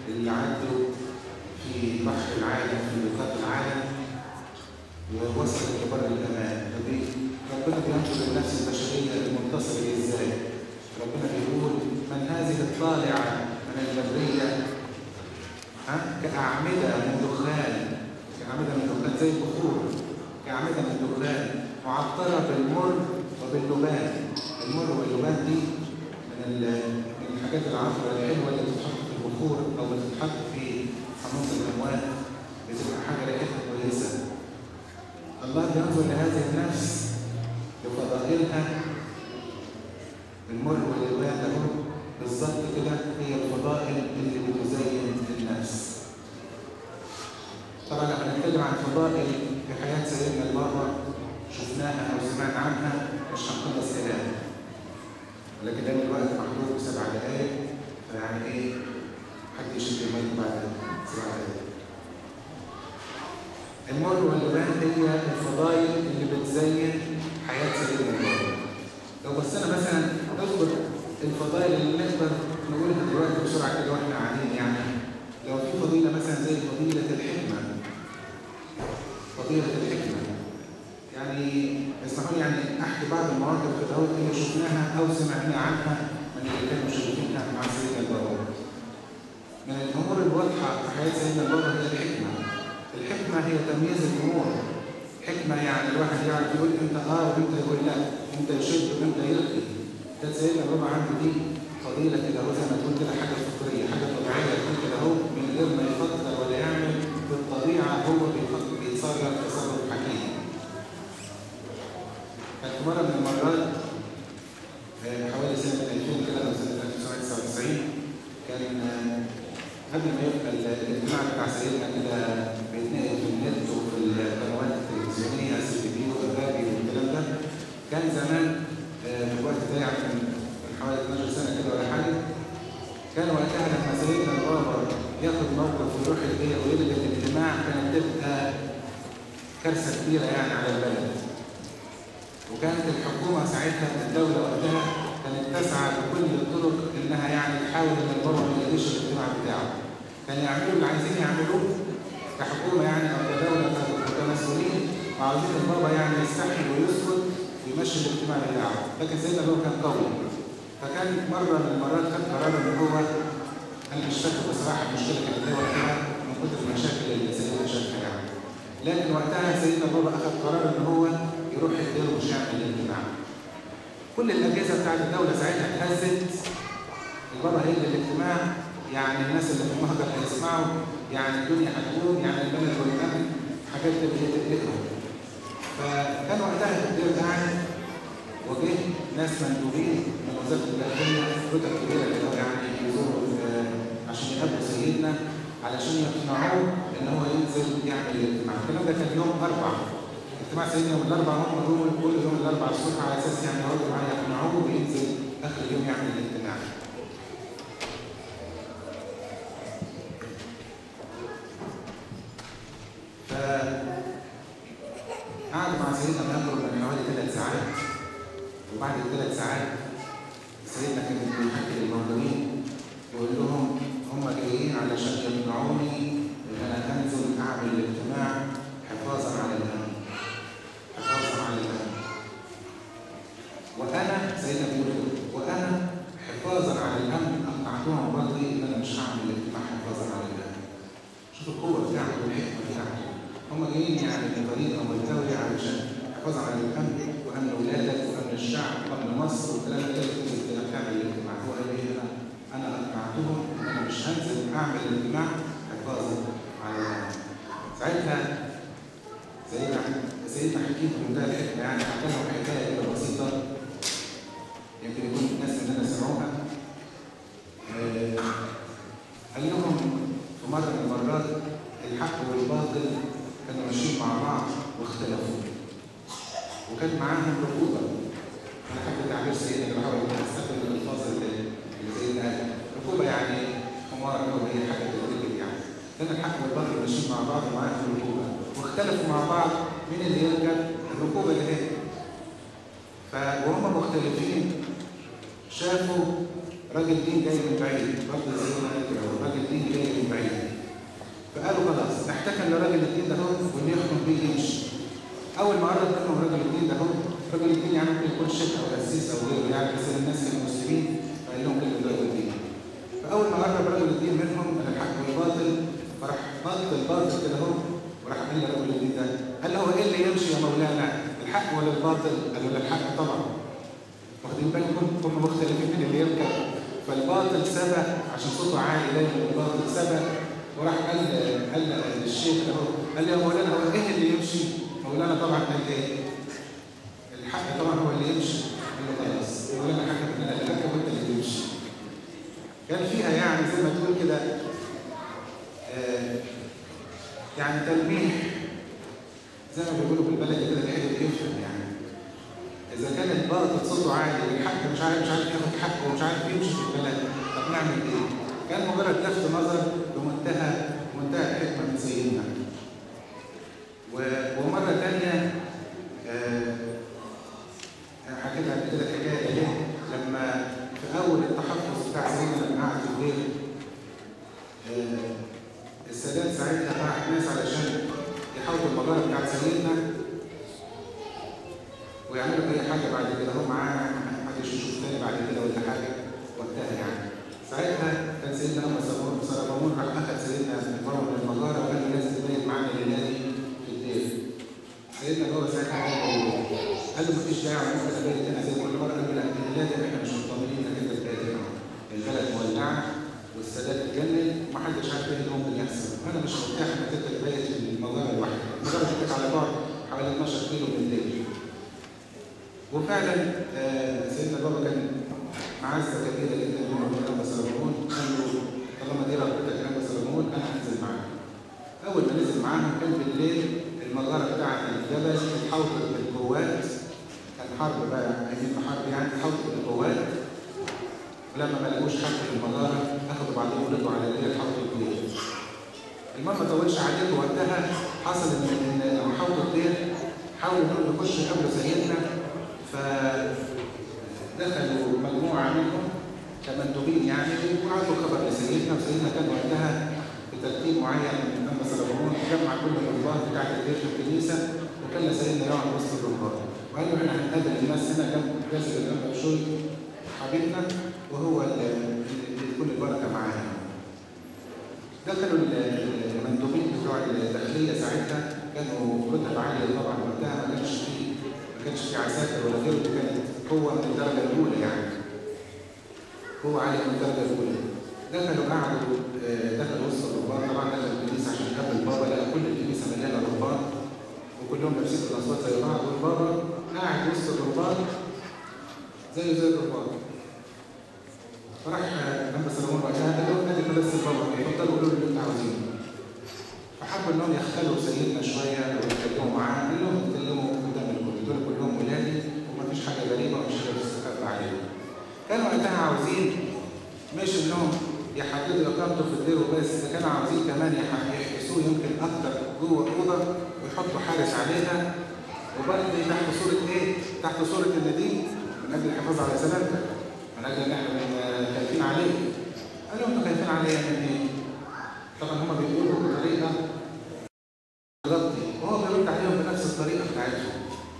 اللي عدوا في بحر العالم في لقاء العالم ووصلوا لبر الامان فدي ربنا بينظر للنفس البشريه المنتصره دي ازاي ربنا بيقول من هذه الطالعه من البريه ها كأعمدة من دخان كأعمدة من دخان زي البخور كأعمدة من دخان معطرة بالمر وباللبان المر واللبان دي من ال- من الحاجات العطرة الحلوة اللي بتتحط في البخور أو بتتحط في حموم الأموال بتبقى حاجة ريحتها كويسة الله بينظر لهذه النفس بفضائلها المر واللبان ده هو بالظبط كده هي الفضائل اللي بتزين النفس طبعا لما نتكلم عن فضائل في حياة سيدنا البابا شفناها أو سمعنا عنها مش هنخلص كلام ولكن ده الوقت محدود سبع دقايق فيعني ايه حد يشد المايك بعد سبع دقايق المر واللبان هي الفضائل اللي بتزين حياة سيدنا البابا لو بصينا مثلا نذكر الفضائل اللي نقدر نقولها دلوقتي بسرعه كده واحنا قاعدين يعني لو في فضيله مثلا زي فضيله الحكمه فضيله الحكمه يعني اسمحوا لي يعني احكي بعض المواقف كده اهو اللي شفناها او سمعنا عنها من اللي كانوا شايفينها مع سيدنا البابا من الامور الواضحه في حياه سيدنا البابا هي الحكمه الحكمه هي تمييز الامور حكمه يعني الواحد يعرف يقول انت اه وانت يقول لا انت يشد وانت يلقي ده سيدنا البابا عنده دي فضيلة كده هو زي ما تقول كده حاجة فطرية حاجة طبيعية تقول كده هو من غير ما يفكر ولا يعمل بالطبيعة هو بيفكر بيتصرف تصرف حكيم. كانت مرة من المرات آه، حوالي سنة 2000 كده أو سنة 1999 كان آه، قبل ما يبقى الاجتماع بتاع سيدنا كده بيتنقل في النت وفي القنوات التلفزيونية سي تي في والراديو والكلام ده كان زمان آه، في الوقت ده يعني من من حوالي 12 سنه كده ولا حاجه كان وقتها لما سيدنا البابا ياخد موقف ويروح البيت ويلغي الاجتماع كانت تبقى كارثه كبيره يعني على البلد وكانت الحكومه ساعتها الدوله وقتها كانت تسعى بكل الطرق انها يعني تحاول ان البابا ما يلغيش الاجتماع بتاعه كان يعملوا اللي عايزين يعملوه كحكومه يعني او كدوله وكمسؤولين وعاوزين البابا يعني يستحي ويسكت ويمشي الاجتماع بتاعه لكن سيدنا البابا كان قوي فكان مره من المرات خد قرار ان هو انا مش فاكر بصراحه المشكله كانت ايه وقتها من كتر المشاكل اللي سيدنا شافها يعني لكن وقتها سيدنا البابا اخذ قرار ان هو يروح يدير ومش يعمل الاجتماع كل الاجهزه بتاعت الدوله ساعتها اتهزت البابا هيلغي الاجتماع يعني الناس اللي في المهجر هيسمعوا يعني الدنيا هتقوم يعني البلد والامن حاجات تبقى تقلقهم فكان وقتها الدير قاعد وجه ناس مندوبين من وزاره الداخليه رتب كبيره كده يعني يزوروا آه، عشان يقابلوا سيدنا علشان يقنعوه ان هو ينزل يعمل الاجتماع، الكلام ده كان يوم اربع اجتماع سيدنا يوم الاربع هم دول كل يوم الاربع الصبح على اساس يعني يقعدوا معاه يقنعوه وينزل اخر اليوم يعمل الاجتماع. ف قعد مع سيدنا ما يقرب من حوالي ثلاث ساعات وبعد الثلاث ساعات سيدنا كان بيحكي للموجودين يقول لهم هم جايين علشان يمنعوني ان انا انزل اعمل الاجتماع حفاظا على الامن حفاظا على الامن وانا سيدنا بيقول كده، وانا حفاظا على الامن اقنعتهم برضه ان انا مش هعمل الاجتماع حفاظا على الامن شوف القوه بتاعته والحكمه بتاعته هم جايين يعني بطريقه ملتويه علشان حفاظا على الامن وامن اولادك وامن الشعب وامن مصر والكلام ده كله كده بتعمل الاجتماع هو قال ايه انا انا اقنعتهم ان انا مش هنزل اعمل الاجتماع حفاظا على الامن ساعتها سيدنا سيدنا حكيم من ده الحكمه يعني حكى لهم حكايه كده بسيطه يمكن يكون الناس مننا سمعوها آه، قال لهم في مره من المرات الحق والباطل كانوا ماشيين مع بعض واختلفوا وكان معاهم ركوبه انا حابب تعبير سيدنا اللي بحاول استخدم الالفاظ اللي اللي سيدنا قال ركوبه يعني حمار او هي حاجه تدريجيه يعني كان الحق والباطل ماشيين مع بعض ومعاهم ركوبه واختلفوا مع بعض مين اللي يركب الركوبه اللي هي ف وهم مختلفين شافوا راجل دين جاي من بعيد برضه زي ما قال كده راجل دين جاي من اول ما قرب منهم رجل الدين ده هو رجل الدين يعني ممكن يكون شيخ او قسيس او غيره يعني بس الناس كانوا مسلمين فقال لهم كلمه رجل الدين فاول ما قرب رجل الدين منهم من الحق والباطل فراح بطل الباطل كده هو وراح قال لرجل الدين ده قال له هو ايه اللي يمشي يا مولانا الحق ولا الباطل؟ قال له الحق طبعا واخدين بالكم هم مختلفين من اللي يركب فالباطل سبق عشان صوته عالي دايما الباطل سبق وراح قال قال للشيخ اهو قال له يا مولانا هو ايه اللي يمشي؟ مولانا طبعا قال ايه؟ الحق طبعا هو اللي يمشي قال له خلاص مولانا حكم ان انا اللي اركب وانت اللي تمشي كان فيها يعني زي ما تقول كده آه يعني تلميح زي ما بيقولوا بالبلد كده الحلو يفهم يعني اذا كان الباطل صوته عالي والحق مش عارف مش عارف ياخد حقه ومش عارف يمشي في البلد طب نعمل ايه؟ كان مجرد لفت نظر بمنتهى منتهى الحكمه من سيدنا ومره ثانيه آه حكيت قبل كده الحكايه دي لما في اول التحفظ بتاع سيدنا لما قعد في البيت آه السادات ساعتها بعت ناس علشان يحاولوا المجره بتاعت سيدنا ويعملوا اي حاجه بعد كده هو معاه محدش يشوف تاني بعد كده ولا حاجه وقتها يعني ساعتها كان سيدنا اما سربامون راح اخذ سيدنا مروه من المجاره وقال له لازم تبيت معانا الليله دي في الدير سيدنا هو ساعتها قال له قال له مفيش داعي ممكن ابيت هنا زي كل مره قال له لا الليله دي احنا مش مطمنين انك انت تبيت هنا البلد مولعه والسادات اتجنن ومحدش عارف ايه اللي ممكن يحصل انا مش مرتاح انك انت تبيت في المجاره لوحدك المجاره كانت على بعد حوالي 12 كيلو من الليل وفعلا آه سيدنا بابا كان معزه كبيره جدا من مولانا سلمون قال له طالما دي رغبتك يا ابو سلمون انا هنزل معاك. اول ما نزل معاهم كان بالليل المغاره بتاعت الجبل اتحوطت بالقوات كان حرب بقى ايام حرب يعني اتحوطت بالقوات ولما ما لقوش حد في المغاره اخذوا بعضهم ورجعوا على الليل حوطوا الدير. المهم ما طولش عليكم وقتها حصل ان ان لما حوطوا الدير حاولوا انهم يخشوا قبل سيدنا فدخلوا مجموعة منهم كمندوبين يعني وعطوا خبر لسيدنا وسيدنا كان وقتها بترتيب معين من أما سلمون جمع كل الرهبان بتاعت الدير في الكنيسة وكان سيدنا يقعد وسط الرهبان وقال له احنا هنقابل الناس هنا كان جاسر الأنبا بشوي حبيبنا وهو اللي تكون البركة معانا. دخلوا المندوبين بتوع الداخلية ساعتها كانوا رتب عالية طبعا وقتها ما كانش فيه ما كانش في عساكر ولا غيره كانت قوة من الدرجة الأولى يعني. قوة عالية من الدرجة الأولى. دخلوا قعدوا دخلوا وسط الرهبان طبعا دخلوا الكنيسة عشان يقابل البابا لقى كل الكنيسة مليانة رهبان وكلهم لابسين الأصوات زي بعض والبابا قاعد وسط الرهبان زيه زي الرهبان. فراح لما سلمون وقتها قال لهم ادي بس البابا اتفضلوا قولوا اللي انتوا عاوزينه. فحبوا انهم يختلوا سيدنا شويه او يتكلموا معاه قال لهم اتكلموا قدام الكل دول كلهم ولادي ومفيش حاجه غريبه ومش حاجه تستخبى عليهم. كانوا وقتها عاوزين مش انهم يحددوا اقامته في الدير وبس ده كانوا عاوزين كمان يحبسوه يمكن اكتر جوه اوضه ويحطوا حارس عليها وبرضه تحت صوره ايه؟ تحت صوره النديم من اجل الحفاظ على سلامتك من اجل ان احنا خايفين عليه. قالوا انتوا خايفين عليا من ايه؟ طبعا هم بيقولوا بطريقه غلطي وهو بيرد عليهم بنفس الطريقه بتاعتهم.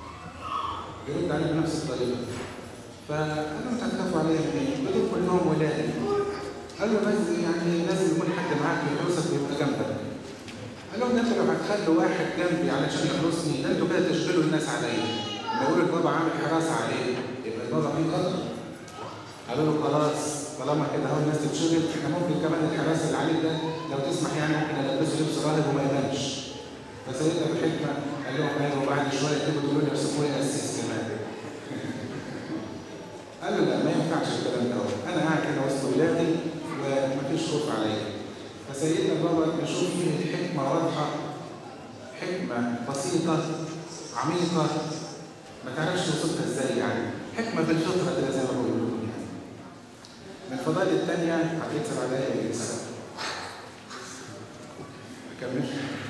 بيرد عليهم بنفس الطريقه. فقالوا انتوا هتخافوا عليا من ايه؟ دول كلهم ولادي. قالوا بس يعني لازم يكون حد معاك يحرسك ويبقى جنبك. قال لهم ده انتوا لو هتخلوا واحد جنبي علشان يحرسني ده انتوا كده تشغلوا الناس عليا. لما يقولوا البابا عامل حراسه عليه يبقى البابا فيه خطر. قالوا له خلاص طالما كده اهو الناس تتشغل احنا ممكن كمان الحراسه اللي عليك ده لو تسمح يعني ممكن البسه لبس راهب وما يبانش. فسيدنا بالحكمه قال لهم ايوه وبعد شويه تيجوا تقولوا لي ارسموا لي قسيس كمان. قالوا لا ما ينفعش الكلام ده انا قاعد هنا وسط ولادي ومفيش خوف عليا. فسيدنا بابا نشوف فيه حكمه واضحه حكمه بسيطه عميقه ما تعرفش توصفها ازاي يعني حكمه بالفطره كده زي ما بيقولوا يعني. من الفضائل الثانيه عديت سبع دقايق ولا سبع. اكمل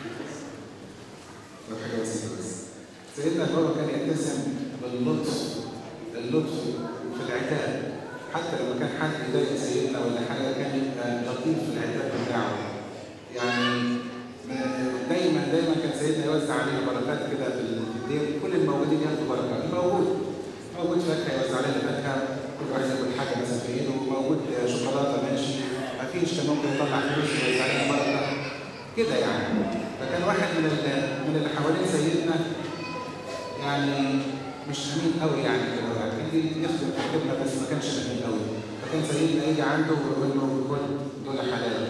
لو حاجه بسيطه بس. سيدنا البابا كان يتسم باللطف اللطف في العتاب حتى لما كان حد يضايق سيدنا ولا حاجه كان يبقى لطيف في العتاب بتاعه. يعني دايما دايما كان سيدنا يوزع علينا بركات كده في الدير كل الموجودين ياخدوا بركه الموجود موجود فاكهه يوزع علينا فاكهه كل واحد ياكل حاجه مثلا في ايده موجود شوكولاته ماشي ما فيش كان ممكن يطلع فلوس ويوزع علينا بركه كده يعني فكان واحد من من اللي حوالين سيدنا يعني مش امين قوي يعني كده يعني يجي يخدم في الخدمه بس ما كانش امين قوي فكان سيدنا يجي عنده ويقول له كل دول حلال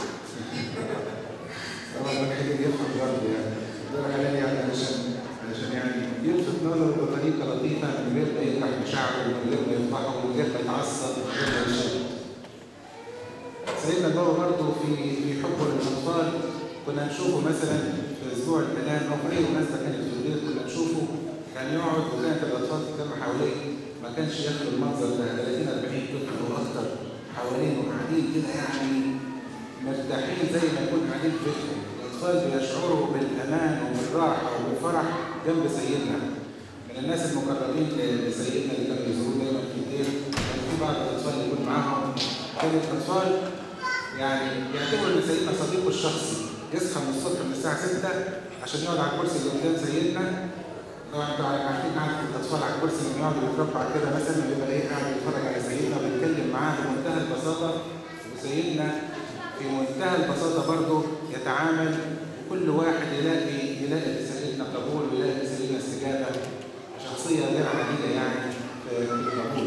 طبعا الواحد يفهم برضه يعني دول حلال يعني علشان علشان يعني يلفت نظره بطريقه لطيفه من غير ما يفتح مشاعره ومن غير ما يفضحه ومن غير ما يتعصب ومن غير ما يشد. سيدنا البابا برضه في في حبه للاطفال كنا نشوفه مثلا في اسبوع الكلام او في اي مناسبه كانت في البيت كنا نشوفه كان يقعد وكانت الاطفال تتجمع حواليه ما كانش ياخد المنظر ده 30 40 طفل او اكتر حوالينه قاعدين كده يعني مرتاحين زي ما يكون قاعدين في بيتهم الاطفال بيشعروا بالامان وبالراحه وبالفرح جنب سيدنا من الناس المقربين لسيدنا اللي كانوا يزوروه دايما في البيت كان في بعض الاطفال اللي يكون معاهم كانت الاطفال يعني يعتبروا ان سيدنا صديقه الشخصي يصحى من الصبح من الساعه 6 عشان يقعد على الكرسي اللي قدام سيدنا طبعا انتوا عارفين قعده الاطفال على الكرسي لما يقعد يتربع كده مثلا بيبقى ايه قاعد يتفرج على سيدنا وبيتكلم معاه بمنتهى البساطه وسيدنا في منتهى البساطه برضه يتعامل وكل واحد يلاقي يلاقي لسيدنا قبول ويلاقي لسيدنا استجابه شخصيه غير عاديه يعني في القبول.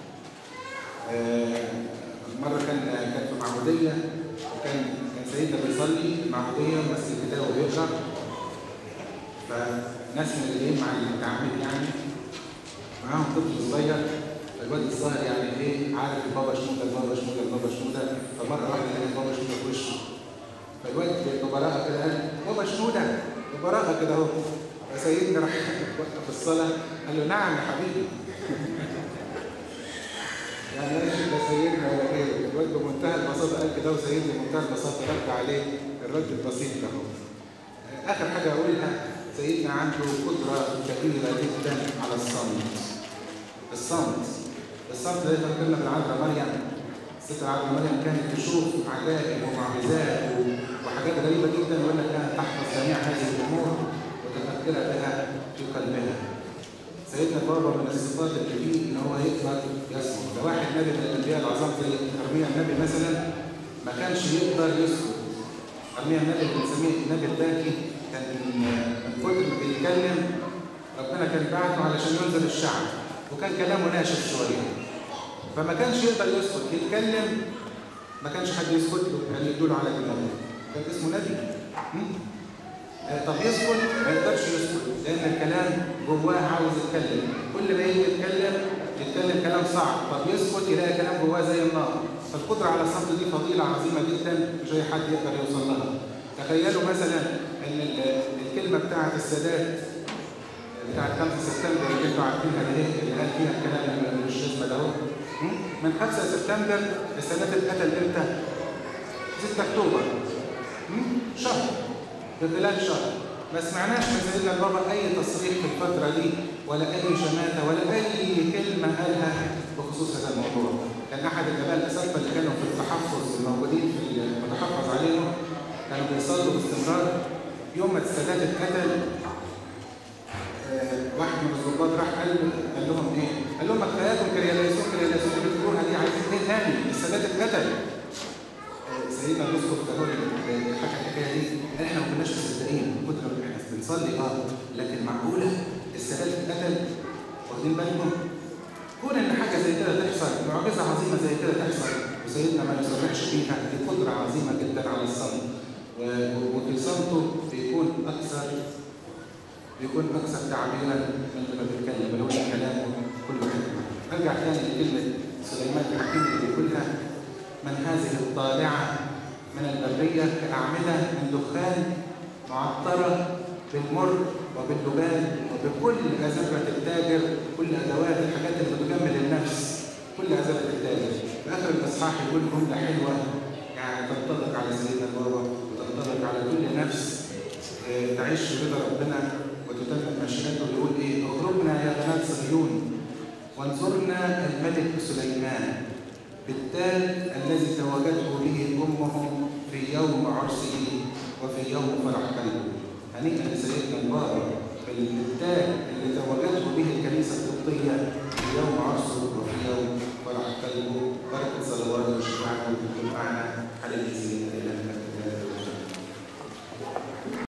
آه مره كان كان في معموديه وكان كان سيدنا بيصلي معموديه وماسك الكتاب وبيقرا فناس من اللي جايين مع المتعمد يعني معاهم طفل صغير الواد الظاهر يعني ايه عارف البابا شنوده البابا شنوده البابا شنوده فمره واحده لقى البابا شنوده في وشه فالواد ببراءه كده قال بابا شنوده ببراءه كده اهو فسيدنا راح وقف الصلاه قال له نعم يا حبيبي يعني لا شيء لا سيدنا ولا غيره الواد بمنتهى البساطه قال كده وسيدنا بمنتهى البساطه رد عليه الرد البسيط ده هو اخر حاجه اقولها سيدنا عنده قدره كبيره جدا على الصمت الصمت الصمت ده يفكرنا بالعذراء مريم الست العذراء مريم كانت تشوف عجائب ومعجزات وحاجات غريبه جدا ولا كانت تحفظ جميع هذه الامور وتفكر بها في قلبها سيدنا بابا من الصفات اللي فيه ان هو يقدر يصمت ده واحد نبي من الانبياء العظام زي ارميا النبي مثلا ما كانش يقدر يسكت ارميا النبي اللي بنسميه النبي الباكي كان من كتر ما بيتكلم ربنا كان بعته علشان ينزل الشعب وكان كلامه ناشف شويه فما كانش يقدر يسكت يتكلم ما كانش حد يسكت له يعني يدوله على دماغه كان اسمه نبي طب يسكت ما يقدرش يسكت لان الكلام جواه عاوز يتكلم كل ما يجي يتكلم يتكلم كلام صعب طب يسكت يلاقي كلام جواه زي النار فالقدره على الصمت دي فضيله عظيمه جدا مش اي حد يقدر يوصل لها تخيلوا مثلا ان الكلمه بتاعه السادات بتاعه 5 سبتمبر اللي انتوا عارفينها اللي هي اللي قال فيها الكلام اللي مش اسمه ده من 5 سبتمبر السادات اتقتل امتى؟ 6 اكتوبر شهر بخلال شهر ما سمعناش من سيدنا البابا اي تصريح في الفتره دي ولا اي شماته ولا اي كلمه قالها بخصوص هذا الموضوع كان احد الاباء الاساتذه اللي كانوا في التحفظ الموجودين في المتحفظ عليهم كانوا بيصلوا باستمرار يوم ما السادات اتقتل آه واحد من الضباط راح قال قال لهم ايه؟ قال لهم كفاياكم كرياليسون كرياليسون اللي بتقولوها دي عايزين ايه تاني؟ السادات اتقتل سيدنا يوسف ده هو اللي حكى الحكايه دي قال احنا ما كناش مصدقين كنت احنا بنصلي اه لكن معقوله السادات اتقتل واخدين بالكم كون ان حاجه زي كده تحصل معجزه عظيمه زي كده تحصل وسيدنا ما يصرحش فيها دي قدره عظيمه جدا على الصمت وفي صمته بيكون اكثر بيكون اكثر تعبيرا من لما بيتكلم اللي هو كلامه كله حكمه ارجع تاني لكلمه سليمان الحكيم اللي بيقولها من هذه الطالعة من البرية كأعمدة من دخان معطرة بالمر وباللبان وبكل أزفة التاجر كل أدوات الحاجات اللي بتجمل النفس كل أزفة التاجر في آخر الإصحاح يقول جملة حلوة يعني تنطبق على سيدنا البابا وتنطبق على كل نفس تعيش في رضا ربنا وتتمم مشيئته يقول إيه اخرجنا يا بنات صهيون وانظرنا الملك سليمان بالتاج الذي تواجده به امه في يوم عرسه وفي يوم فرح قلبه هنيئا لسيدنا البابا